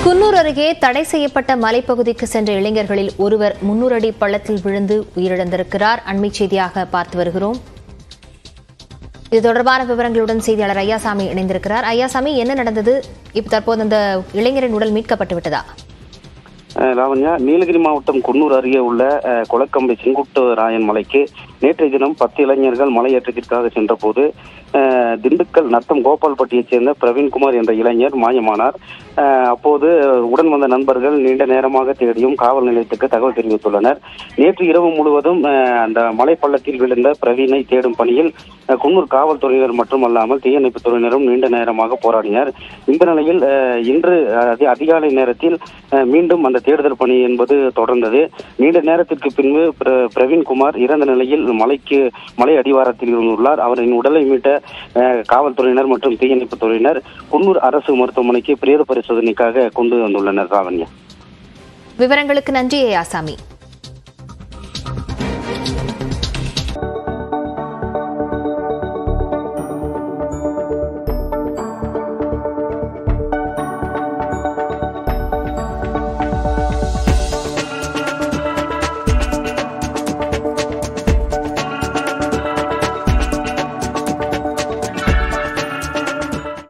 குன்னூர் அருகே தடை செய்யப்பட்ட மலைப்பகுதிக்கு சென்ற இளைஞர்களில் ஒருவர் முன்னூறு அடி பள்ளத்தில் விழுந்து உயிரிழந்திருக்கிறார் அண்மைச் செய்தியாக பார்த்து வருகிறோம் இது தொடர்பான விவரங்களுடன் செய்தியாளர் ஐயாசாமி இணைந்திருக்கிறார் ஐயாசாமி என்ன நடந்தது இப்ப தற்போது அந்த இளைஞரின் உடல் மீட்கப்பட்டு விட்டதா அஹ் லாவண்யா நீலகிரி மாவட்டம் குன்னூர் அருகே உள்ள அஹ், கொளக்கம்பை செங்குட்டு ராயன் மலைக்கு நேற்றைய தினம் பத்து இளைஞர்கள் மலையேற்றத்திற்காக சென்றபோது அஹ், திண்டுக்கல் நத்தம் கோபால்பட்டியைச் சேர்ந்த பிரவீன்குமார் என்ற இளைஞர் மாயமானார் அஹ், அப்போது உடன் வந்த நண்பர்கள் நீண்ட நேரமாக தேடியும் காவல் நிலையத்துக்கு தகவல் தெரிவித்துள்ளனர் நேற்று இரவு முழுவதும் அஹ், அந்த மலைப்பள்ளத்தில் விழுந்த பிரவீனை தேடும் பணியில் அஹ், குன்னூர் காவல்துறையினர் மட்டுமல்லாமல் தீயணைப்புத் துறையினரும் நீண்ட நேரமாக போராடினர் இந்த நிலையில் அஹ், இன்று அதி- அதிகாலை நேரத்தில் அஹ், மீண்டும் அந்த தேடுதல் பணி என்பது தொடர்ந்தது நீண்ட நேரத்திற்கு பின்பு பிர- பிரவீன்குமார் இறந்த நிலையில் மலைக்கு மலை அடிவாரத்தில் இருந்துள்ளார் அவரின் உடலை மீட்ட அஹ், காவல்துறையினர் மற்றும் தீயணைப்புத் துறையினர் குன்னூர் அரசு மருத்துவமனைக்கு பிரேத பரிசோதனைக்காக கொண்டு வந்துள்ளனர் ராவண்யா விவரங்களுக்கு நன்றி ஐயாசாமி